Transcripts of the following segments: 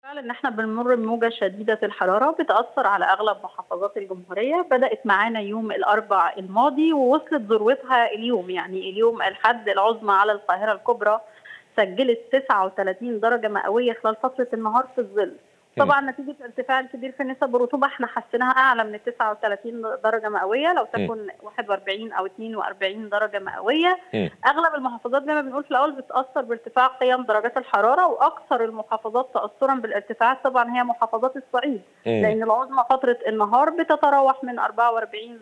بالفعل ان احنا بنمر بموجه شديده الحراره بتاثر على اغلب محافظات الجمهوريه بدات معانا يوم الاربع الماضي ووصلت ذروتها اليوم يعني اليوم الحد العظمى على القاهره الكبرى سجلت 39 درجه مئويه خلال فتره النهار في الظل طبعا نتيجه ارتفاع الكبير في نسب الرطوبه احنا حسيناها اعلى من 39 درجه مئويه لو تكون 41 او 42 درجه مئويه م. اغلب المحافظات زي ما بنقول في الاول بتاثر بارتفاع قيم درجات الحراره واكثر المحافظات تاثرا بالارتفاعات طبعا هي محافظات الصعيد مم. لان العظمى فتره النهار بتتراوح من 44 ل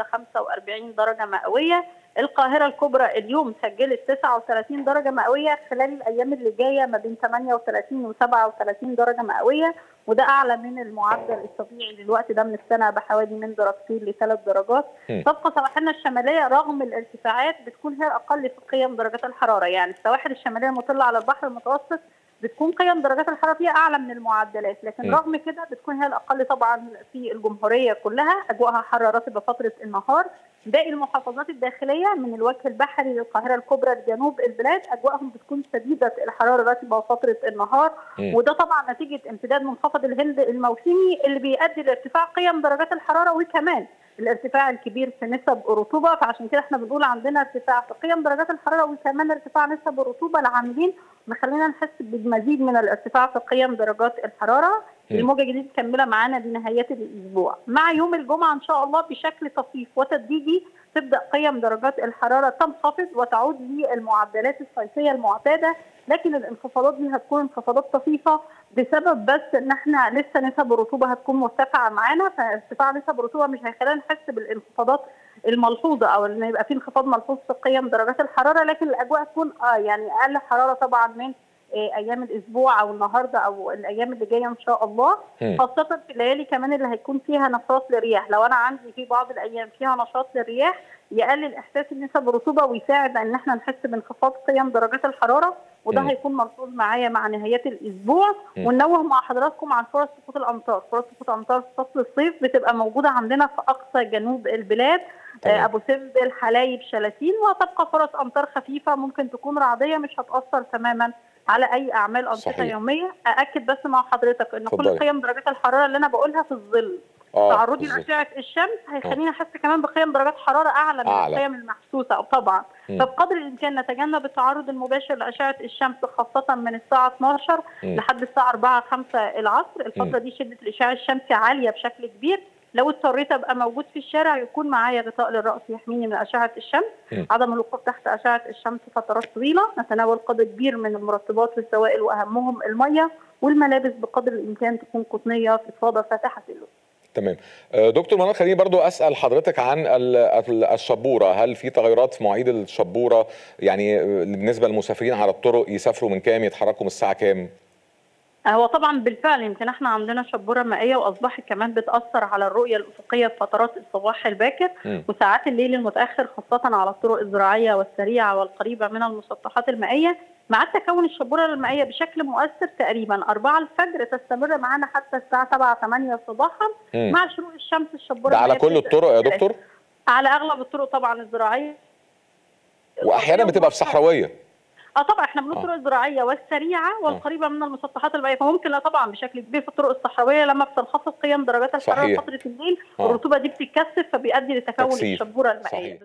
45 درجه مئويه القاهرة الكبرى اليوم سجلت 39 درجة مئوية خلال الأيام اللي جاية ما بين 38 و 37 درجة مئوية وده أعلى من المعدل الطبيعي للوقت ده من السنة بحوالي من درجتين لثلاث درجات مم. تبقى سواحلنا الشمالية رغم الارتفاعات بتكون هي الأقل في قيم درجات الحرارة يعني السواحل الشمالية المطلة على البحر المتوسط بتكون قيم درجات الحراره فيها اعلى من المعدلات لكن م. رغم كده بتكون هي الاقل طبعا في الجمهوريه كلها اجواءها حاره رطبه فتره النهار باقي المحافظات الداخليه من الوجه البحري للقاهره الكبرى لجنوب البلاد اجواءهم بتكون شديده الحراره رطبه فتره النهار م. وده طبعا نتيجه امتداد منخفض الهند الموسمي اللي بيؤدي لارتفاع قيم درجات الحراره وكمان الارتفاع الكبير في نسب الرطوبه فعشان كده احنا بنقول عندنا ارتفاع في قيم درجات الحراره وكمان ارتفاع نسب الرطوبه العاملين مخلينا نحس بمزيد من الارتفاع في قيم درجات الحراره م. الموجه دي مكمله معانا لنهايات الاسبوع مع يوم الجمعه ان شاء الله بشكل طفيف وتدريجي تبدا قيم درجات الحراره تنخفض وتعود للمعدلات الصيفيه المعتاده لكن الانخفاضات دي هتكون انخفاضات طفيفه بسبب بس ان احنا لسه نسب الرطوبه هتكون مرتفعه معانا فارتفاع نسب الرطوبه مش هيخلينا نحس بالانخفاضات الملحوظه او ان يبقى في انخفاض ملحوظ في قيم درجات الحراره لكن الاجواء تكون اه يعني اقل حراره طبعا من آه، ايام الاسبوع او النهارده او الايام اللي جايه ان شاء الله مم. خاصه في الليالي كمان اللي هيكون فيها نشاط للرياح لو انا عندي في بعض الايام فيها نشاط للرياح يقلل احساس نسب الرطوبه ويساعد ان احنا نحس بانخفاض قيم درجات الحراره وده مم. هيكون ملحوظ معايا مع نهايات الاسبوع مم. وننوه مع حضراتكم عن فرص سقوط الامطار فرص سقوط الامطار في فصل الصيف بتبقى موجوده عندنا في اقصى جنوب البلاد تمام. آه، ابو سمبل حلايب شلاتين وتبقى فرص امطار خفيفه ممكن تكون رعديه مش هتاثر تماما على اي اعمال انشطه صحيح. يوميه ااكد بس مع حضرتك ان اتفضلي. كل قيم درجات الحراره اللي انا بقولها في الظل اه تعرضي بالظبط. لاشعه الشمس هيخليني احس كمان بقيم درجات حراره اعلى من أعلى. القيم المحسوسه طبعا مم. فبقدر الامكان نتجنب التعرض المباشر لاشعه الشمس خاصه من الساعه 12 مم. لحد الساعه 4 5 العصر الفتره دي شده الاشعاع الشمسي عاليه بشكل كبير لو اضطريت ابقى موجود في الشارع يكون معايا غطاء للراس يحميني من اشعه الشمس مم. عدم الوقوف تحت اشعه الشمس فترات طويله نتناول قدر كبير من المرطبات والسوائل واهمهم الميه والملابس بقدر الامكان تكون قطنيه فضفاضه فاتحه اللون تمام آه، دكتور منال خليني برضو اسال حضرتك عن ال- ال- الشبوره هل في تغيرات في مواعيد الشبوره يعني آه، بالنسبه للمسافرين على الطرق يسافروا من كام يتحركوا من الساعه كام هو طبعا بالفعل يمكن احنا عندنا شبوره مائيه واصبحت كمان بتاثر على الرؤيه الافقيه في فترات الصباح الباكر مم. وساعات الليل المتاخر خاصه على الطرق الزراعيه والسريعه والقريبه من المسطحات المائيه مع تكون الشبوره المائيه بشكل مؤثر تقريبا 4 الفجر تستمر معانا حتى الساعه 7 8 صباحا مم. مع شروق الشمس الشبوره ده على المائية كل بتبدأ الطرق يا تنتشر. دكتور على اغلب الطرق طبعا الزراعيه واحيانا بتبقى في صحراويه اه طبعا احنا بنقول آه. الطرق الزراعيه والسريعه والقريبه من المسطحات المائيه فممكن لا طبعا بشكل كبير في الطرق الصحراويه لما بتنخفض قيم درجات الحراره صحيح. فتره الليل آه. الرطوبه دي بتتكثف فبيؤدي لتكون تكثيف. الشبوره المائيه صحيح.